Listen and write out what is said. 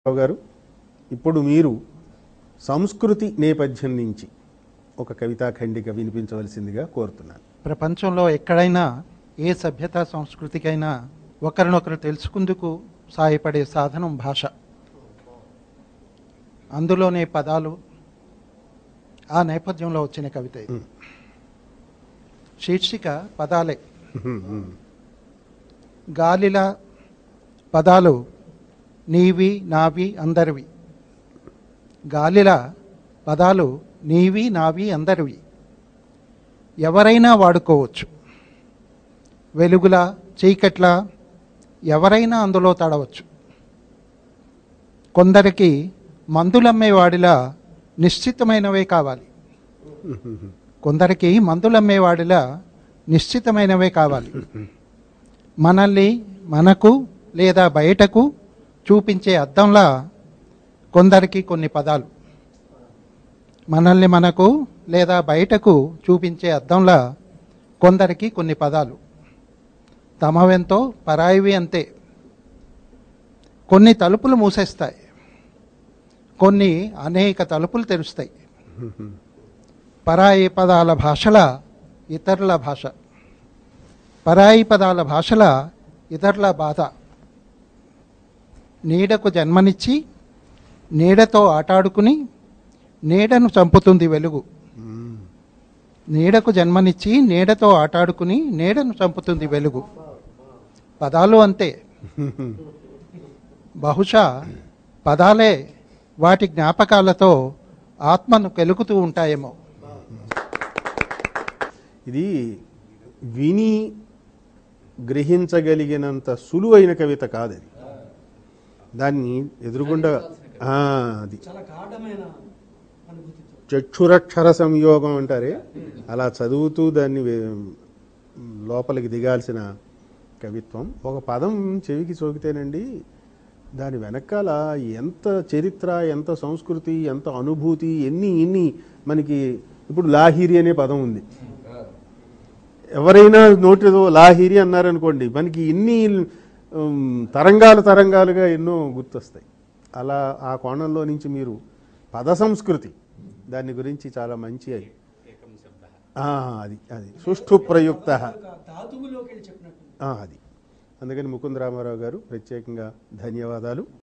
రావు గారు ఇప్పుడు మీరు సంస్కృతి నేపథ్యం నుంచి ఒక కవితా ఖండిక వినిపించవలసిందిగా కోరుతున్నాను ప్రపంచంలో ఎక్కడైనా ఏ సభ్యత సంస్కృతికైనా ఒకరినొకరు తెలుసుకుందుకు సాయపడే సాధనం భాష అందులోనే పదాలు ఆ నేపథ్యంలో వచ్చిన కవిత ఇది శీర్షిక పదాలే గాలిల పదాలు నీవి నావి అందరివి గాలిల పదాలు నీవి నావి అందరివి ఎవరైనా వాడుకోవచ్చు వెలుగుల చీకట్ల ఎవరైనా అందులో తడవచ్చు కొందరికి మందులమ్మేవాడిలా నిశ్చితమైనవే కావాలి కొందరికి మందులమ్మేవాడిలా నిశ్చితమైనవే కావాలి మనల్ని మనకు లేదా బయటకు చూపించే అద్దంలా కొందరికి కొన్ని పదాలు మనల్ని మనకు లేదా బయటకు చూపించే అద్దంలా కొందరికి కొన్ని పదాలు తమవెంతో పరాయివి అంతే కొన్ని తలుపులు మూసేస్తాయి కొన్ని అనేక తలుపులు తెరుస్తాయి పరాయి పదాల భాషల ఇతరుల భాష పరాయి పదాల భాషల ఇతరుల బాధ నీడకు జన్మనిచ్చి నీడతో ఆటాడుకుని నీడను చంపుతుంది వెలుగు నీడకు జన్మనిచ్చి నీడతో ఆటాడుకుని నీడను చంపుతుంది వెలుగు పదాలు అంతే బహుశా పదాలే వాటి జ్ఞాపకాలతో ఆత్మను కెలుకుతూ ఉంటాయేమో ఇది విని గ్రహించగలిగినంత సులువైన కవిత కాదది దాన్ని ఎదురుగుండా ఆ, అది చాలా గాఢమైన అనుభూతితో చక్షురక్షర సంయోగం అంటారే అలా చదువుతూ దాన్ని వే- లోపలికి దిగాల్సిన కవిత్వం ఒక పదం చెవికి సోకితేనండి దాని వెనకాల ఎంత చరిత్ర ఎంత సంస్కృతి ఎంత అనుభూతి ఎన్ని ఎన్ని మనకి ఇప్పుడు లాహిరి అనే పదం ఉంది ఎవరైనా నోటితో లాహిరి అన్నారనుకోండి మనకి ఎన్ని ఉమ్, తరంగాలు తరంగాలుగా ఎన్నో గుర్తొస్తాయి అలా ఆ కోణంలో నుంచి మీరు పద సంస్కృతి దాని గురించి చాలా మంచి ఆ, అది అది సుష్ఠు ప్రయుక్త ఒక ధాతువులోకి వెళ్ళి చెప్పినట్టు అది అందుకని ముకుంద రామారావు గారు ప్రత్యేకంగా ధన్యవాదాలు